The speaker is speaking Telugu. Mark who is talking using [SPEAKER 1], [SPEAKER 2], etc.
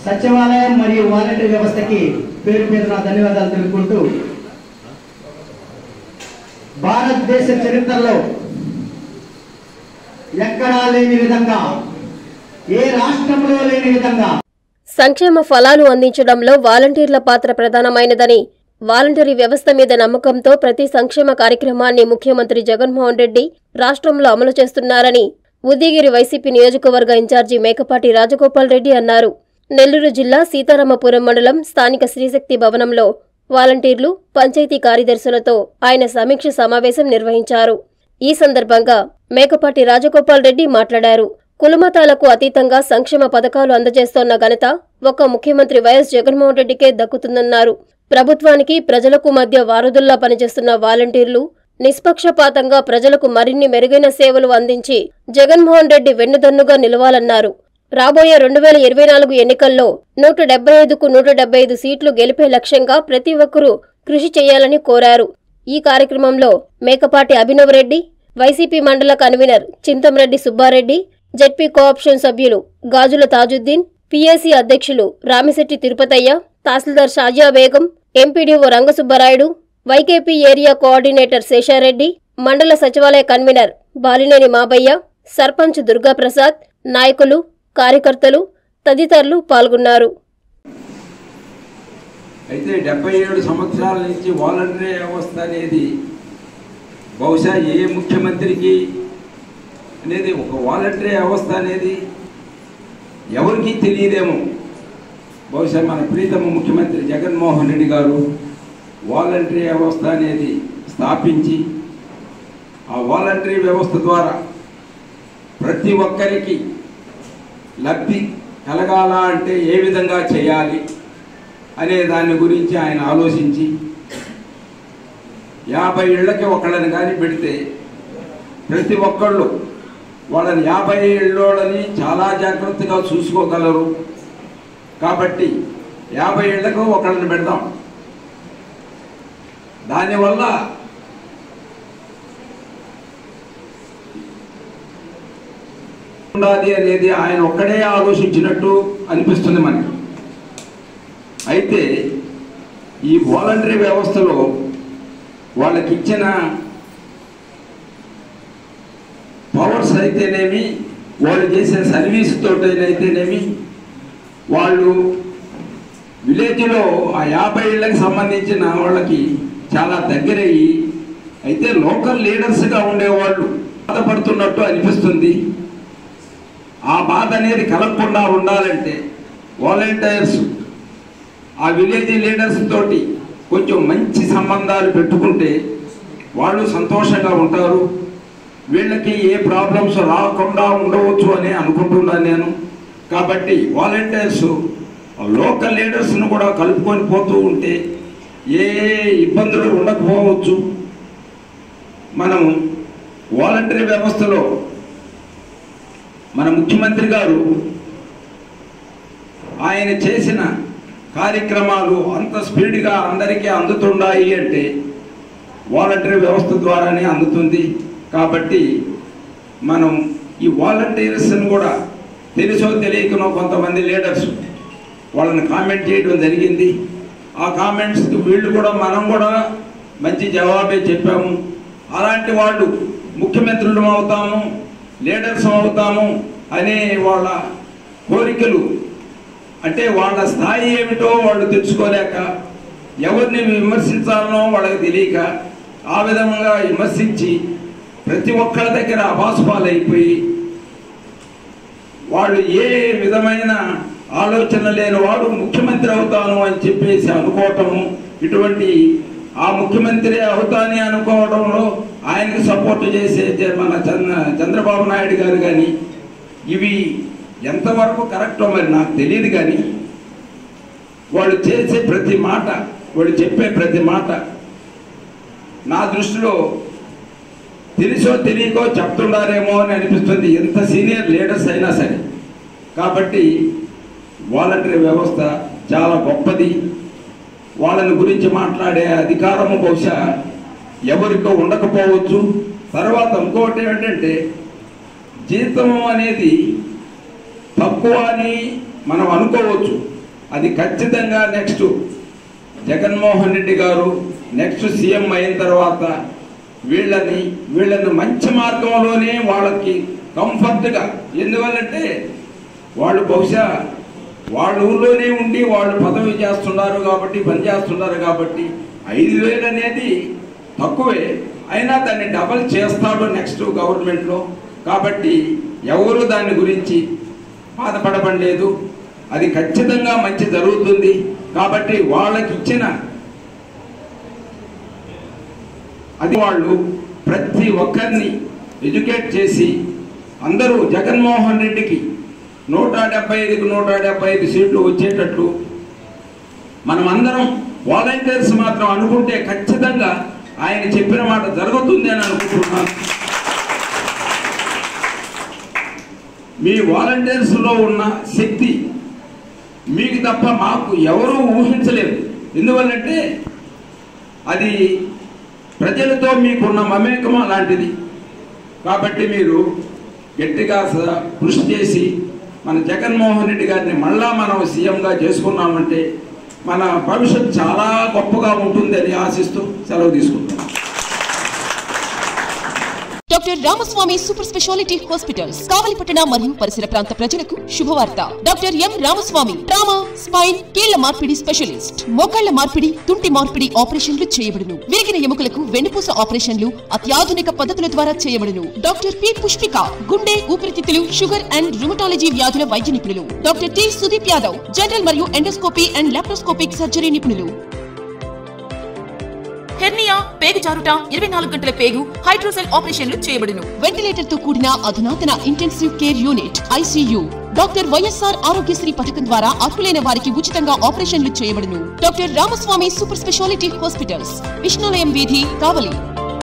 [SPEAKER 1] సచివాలయం మరియు వాలంటీర్ వ్యవస్థకి పేరు పేరున ధన్యవాదాలు తెలుపుకుంటూ భారతదేశ చరిత్రలో ఎక్కడా లేని విధంగా ఏ రాష్ట్రంలో లేని విధంగా
[SPEAKER 2] సంక్షేమ ఫలాలు అందించడంలో వాలంటీర్ల పాత్ర ప్రధానమైనదని వాలంటరీ వ్యవస్థ మీద నమ్మకంతో ప్రతి సంక్షేమ కార్యక్రమాన్ని ముఖ్యమంత్రి జగన్మోహన్ రెడ్డి రాష్ట్రంలో అమలు చేస్తున్నారని ఉదయగిరి వైసీపీ నియోజకవర్గ ఇన్ఛార్జి మేకపాటి రాజగోపాల్ రెడ్డి అన్నారు నెల్లూరు జిల్లా సీతారామపురం మండలం స్థానిక శ్రీశక్తి భవనంలో వాలంటీర్లు పంచాయతీ కార్యదర్శులతో ఆయన సమీక్ష సమావేశం నిర్వహించారు ఈ సందర్భంగా మేకపాటి రాజగోపాల్ రెడ్డి మాట్లాడారు కులమతాలకు అతీతంగా సంక్షేమ పథకాలు అందజేస్తోన్న ఘనత ఒక్క ముఖ్యమంత్రి వైఎస్ జగన్మోహన్ రెడ్డికే దక్కుతుందన్నారు ప్రభుత్వానికి ప్రజలకు మధ్య వారధుల్లా పనిచేస్తున్న వాలంటీర్లు నిష్పక్షపాతంగా ప్రజలకు మరిన్ని మెరుగైన సేవలు అందించి జగన్మోహన్ రెడ్డి వెన్నుదన్నుగా నిలవాలన్నారు రాబోయే రెండు వేల ఇరవై నాలుగు ఎన్నికల్లో నూట డెబ్బై ఐదుకు నూట డెబ్బై ఐదు సీట్లు గెలిపే లక్ష్యంగా ప్రతి ఒక్కరూ కృషి చేయాలని కోరారు ఈ కార్యక్రమంలో మేకపాటి అభినవ్ రెడ్డి వైసీపీ మండల convener Chinthamreddy Subbareddy ZP co-option సభ్యులు గాజుల తాజుద్దీన్ పీఏసీ అధ్యక్షులు రామిశెట్టి తిరుపతయ్య తహసీల్దార్ Shazia Begum MPDO Rangasubbarayudu VKP area coordinator Sheshareddy మండల సచివాలయ కన్వీనర్ బాలినేని మాబయ్య సర్పంచ్ దుర్గాప్రసాద్ నాయకులు కార్యకర్తలు తదితరులు పాల్గొన్నారు
[SPEAKER 3] అయితే డెబ్బై ఏడు సంవత్సరాల నుంచి వాలంటరీ వ్యవస్థ అనేది బహుశా ఏ ముఖ్యమంత్రికి అనేది ఒక వాలంటరీ వ్యవస్థ అనేది ఎవరికీ తెలియదేమో బహుశా మన ప్రీతమ ముఖ్యమంత్రి జగన్మోహన్ రెడ్డి గారు వాలంటరీ వ్యవస్థ అనేది స్థాపించి ఆ వాలంటరీ వ్యవస్థ ద్వారా ప్రతి ఒక్కరికి లబ్ధి కలగాల అంటే ఏ విధంగా చేయాలి అనే దాని గురించి ఆయన ఆలోచించి యాభై ఏళ్ళకి ఒకళ్ళని కానీ పెడితే ప్రతి ఒక్కళ్ళు వాళ్ళని యాభై ఏళ్ళోళ్ళని చాలా జాగ్రత్తగా చూసుకోగలరు కాబట్టి యాభై ఏళ్లకు ఒకళ్ళని పెడదాం దానివల్ల ఉండాలి అనేది ఆయన ఒక్కడే ఆలోచించినట్టు అనిపిస్తుంది మనకి అయితే ఈ వాలంటరీ వ్యవస్థలో వాళ్ళకి ఇచ్చిన పవర్స్ అయితేనేమి వాళ్ళు చేసే సర్వీస్ తోటైతేనేమి వాళ్ళు విలేజ్లో ఆ యాభై ఏళ్ళకి సంబంధించిన వాళ్ళకి చాలా దగ్గరయ్యి అయితే లోకల్ లీడర్స్గా ఉండేవాళ్ళు బాధపడుతున్నట్టు అనిపిస్తుంది ఆ బాధ అనేది కలగకుండా ఉండాలంటే వాలంటీర్స్ ఆ విలేజ్ లీడర్స్ తోటి కొంచెం మంచి సంబంధాలు పెట్టుకుంటే వాళ్ళు సంతోషంగా ఉంటారు వీళ్ళకి ఏ ప్రాబ్లమ్స్ రాకుండా ఉండవచ్చు అని అనుకుంటున్నాను నేను కాబట్టి వాలంటీర్స్ లోకల్ లీడర్స్ను కూడా కలుపుకొని పోతూ ఉంటే ఏ ఇబ్బందులు ఉండకపోవచ్చు మనం వాలంటరీ వ్యవస్థలో మన ముఖ్యమంత్రి గారు ఆయన చేసిన కార్యక్రమాలు అంత స్పీడ్గా అందరికీ అందుతున్నాయి అంటే వాలంటరీ వ్యవస్థ ద్వారానే అందుతుంది కాబట్టి మనం ఈ వాలంటీర్స్ని కూడా తెలుసో తెలియకనో కొంతమంది లీడర్స్ వాళ్ళని కామెంట్ చేయడం జరిగింది ఆ కామెంట్స్కి వీళ్ళు కూడా మనం కూడా మంచి జవాబే చెప్పాము అలాంటి వాళ్ళు ముఖ్యమంత్రులు అవుతాము లీడర్స్ అవుతాము అనే వాళ్ళ కోరికలు అంటే వాళ్ళ స్థాయి ఏమిటో వాళ్ళు తెలుసుకోలేక ఎవరిని విమర్శించాలనో వాళ్ళకి తెలియక ఆ విధంగా విమర్శించి ప్రతి ఒక్కరి దగ్గర అభాసుపాలైపోయి వాళ్ళు ఏ విధమైన ఆలోచన లేని వాడు ముఖ్యమంత్రి అవుతాను అని చెప్పేసి అనుకోవటము ఇటువంటి ఆ ముఖ్యమంత్రి అవుతాని అనుకోవడంలో ఆయనకు సపోర్ట్ చేసే జ- మన చంద్ర చంద్రబాబు నాయుడు గారు కానీ ఇవి ఎంతవరకు కరెక్టో మరి నాకు తెలియదు కానీ వాళ్ళు చేసే ప్రతి మాట వాళ్ళు చెప్పే ప్రతి మాట నా దృష్టిలో తెలుసో తెలియకో చెప్తున్నారేమో అని అనిపిస్తుంది ఎంత సీనియర్ లీడర్స్ అయినా సరే కాబట్టి వాలంటరీ వ్యవస్థ చాలా గొప్పది వాళ్ళని గురించి మాట్లాడే అధికారము బహుశా ఎవరికో ఉండకపోవచ్చు తర్వాత ఇంకోటి ఏంటంటే జీతం అనేది తక్కువ అని మనం అనుకోవచ్చు అది ఖచ్చితంగా నెక్స్ట్ జగన్మోహన్ రెడ్డి గారు నెక్స్ట్ సీఎం అయిన తర్వాత వీళ్ళని వీళ్ళని మంచి మార్గంలోనే వాళ్ళకి కంఫర్ట్గా ఎందువల్లంటే వాళ్ళు బహుశా వాళ్ళ ఊళ్ళోనే ఉండి వాళ్ళు పదవి చేస్తున్నారు కాబట్టి పని చేస్తున్నారు కాబట్టి ఐదు వేలు అనేది తక్కువే అయినా దాన్ని డబల్ చేస్తాడు నెక్స్ట్ గవర్నమెంట్లో కాబట్టి ఎవరు దాని గురించి బాధపడబడలేదు అది ఖచ్చితంగా మంచి జరుగుతుంది కాబట్టి వాళ్ళకి ఇచ్చిన అది వాళ్ళు ప్రతి ఒక్కరిని ఎడ్యుకేట్ చేసి అందరూ జగన్మోహన్ రెడ్డికి నూట డెబ్బై ఐదుకు నూట డెబ్బై ఐదు సీట్లు వచ్చేటట్లు మనం అందరం వాలంటీర్స్ మాత్రం అనుకుంటే ఖచ్చితంగా ఆయన చెప్పిన మాట జరుగుతుంది అని అనుకుంటున్నాను మీ వాలంటీర్స్లో ఉన్న శక్తి మీకు తప్ప మాకు ఎవరూ ఊహించలేరు ఎందువల్లంటే అది ప్రజలతో మీకున్న మమేకం అలాంటిది కాబట్టి మీరు గట్టిగా స- కృషి చేసి మన జగన్మోహన్ రెడ్డి గారిని మళ్ళా మనం సీఎంగా చేసుకున్నామంటే మన భవిష్యత్ చాలా గొప్పగా ఉంటుందని ఆశిస్తూ సెలవు తీసుకుంటాం
[SPEAKER 4] doctor Ramaswamy super speciality hospitals కావలిపట్టణ మరియు పరిసర ప్రాంత ప్రజలకు శుభవార్త doctor M Ramaswamy trauma spine కీళ్ల మార్పిడి స్పెషలిస్ట్ మోకాళ్ల మార్పిడి తుంటి మార్పిడి ఆపరేషన్లు చేయబడును విరిగిన ఎముకలకు వెన్నుపూస ఆపరేషన్లు అత్యాధునిక పద్ధతుల ద్వారా చేయబడును డాక్టర్ పి పుష్పిక గుండె ఊపిరితిత్తులు షుగర్ అండ్ రుమటాలజీ వ్యాధుల వైద్య నిపుణులు doctor T Sudeep Yadav general మరియు ఎండోస్కోపీ అండ్ లాప్రోస్కోపిక్ సర్జరీ నిపుణులు హెర్నియా పేగు జారుట ఇరవై నాలుగు గంటల పేగు హైడ్రోసెల్ ఆపరేషన్లు చేయబడును వెంటిలేటర్ తో కూడిన అధునాతన intensive care unit ICU doctor YSR Aarogyasri పథకం ద్వారా అర్హులైన వారికి ఉచితంగా ఆపరేషన్లు చేయబడును doctor Ramaswamy super speciality hospitals Vishnulayam వీధి కావలి